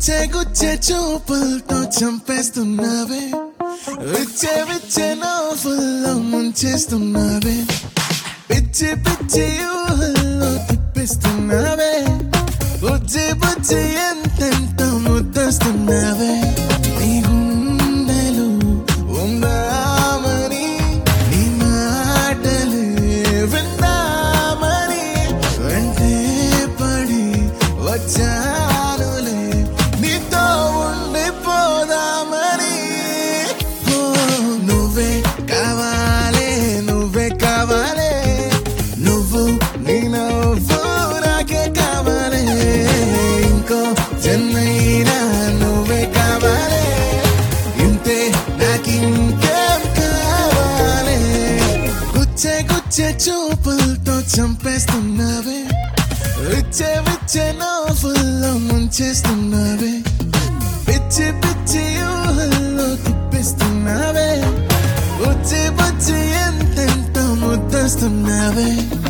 గుచ్చే గుచ్చే చూపులతో చంపేస్తున్నావే విచ్చే విచ్చే నవ్వుల్లో ముంచేస్తున్నావే పిచ్చి పిచ్చి ఊహల్లో తిప్పిస్తున్నావే బుజ్జి బుజ్జి ఎంతెంత ముద్దస్తున్నావే నీ గుండెలు ఉందామని నీ మాటలే విందామని వెంటే పడి వచ్చానులే నీతో ఉండిపోదామని ఓ, నువ్వే కావాలే నువ్వే కావాలే నువ్వు నీ నవ్వు నాకే కావాలే ఇంకో జన్మైనా నువ్వే కావాలే ఇంతే నాకింకేం కావాలే గుచ్చే గుచ్చే చూపులతో చంపేస్తున్నావే విచ్చే విచ్చే నవ్వుల్లో ముంచేస్తున్నావే పిచ్చి పిచ్చి ఊహల్లో తిప్పిస్తున్నావే బుచ్చి బుచ్చి ఎంతెంత ముద్దస్తున్నావే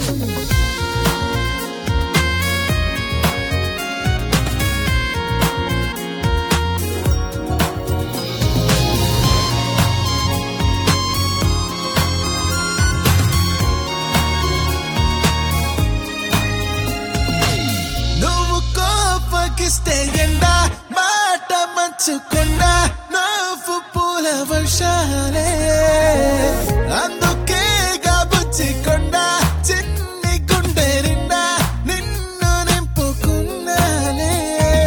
నువ్వు కోపకిస్తే ఎండ మాట మంచుకుండా నవ్వు పూల వర్షాలే అందుకే బుచ్చికొండ చిన్ని గుండె నిండా నిన్ను నింపుకున్నానే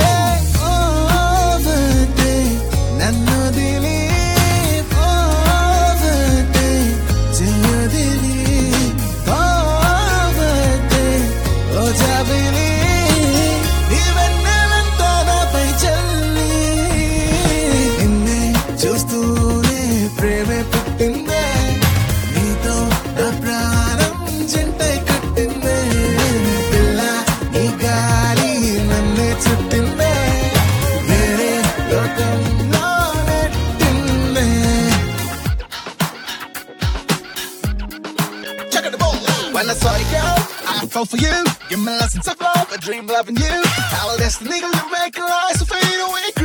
ఓవటే నన్ను దిలి ఓవటే చెయ్యదిలి ఓవటే ఓ జాబిలి నీవెన్నెలంతా నాపై చల్లి నిన్నే చూస్తూనే ప్రేమే పుట్టిందే నీతో నా ప్రాణం జంటై కట్టిందే పిల్ల నీ గాలి నన్నే చుట్టిందే వేరే లోకంలో నెట్టిందే Check out the ball. When I saw you, girl, I fell for you. Give me lessons of love, a dream loving you. How destiny, you make your eyes fade away.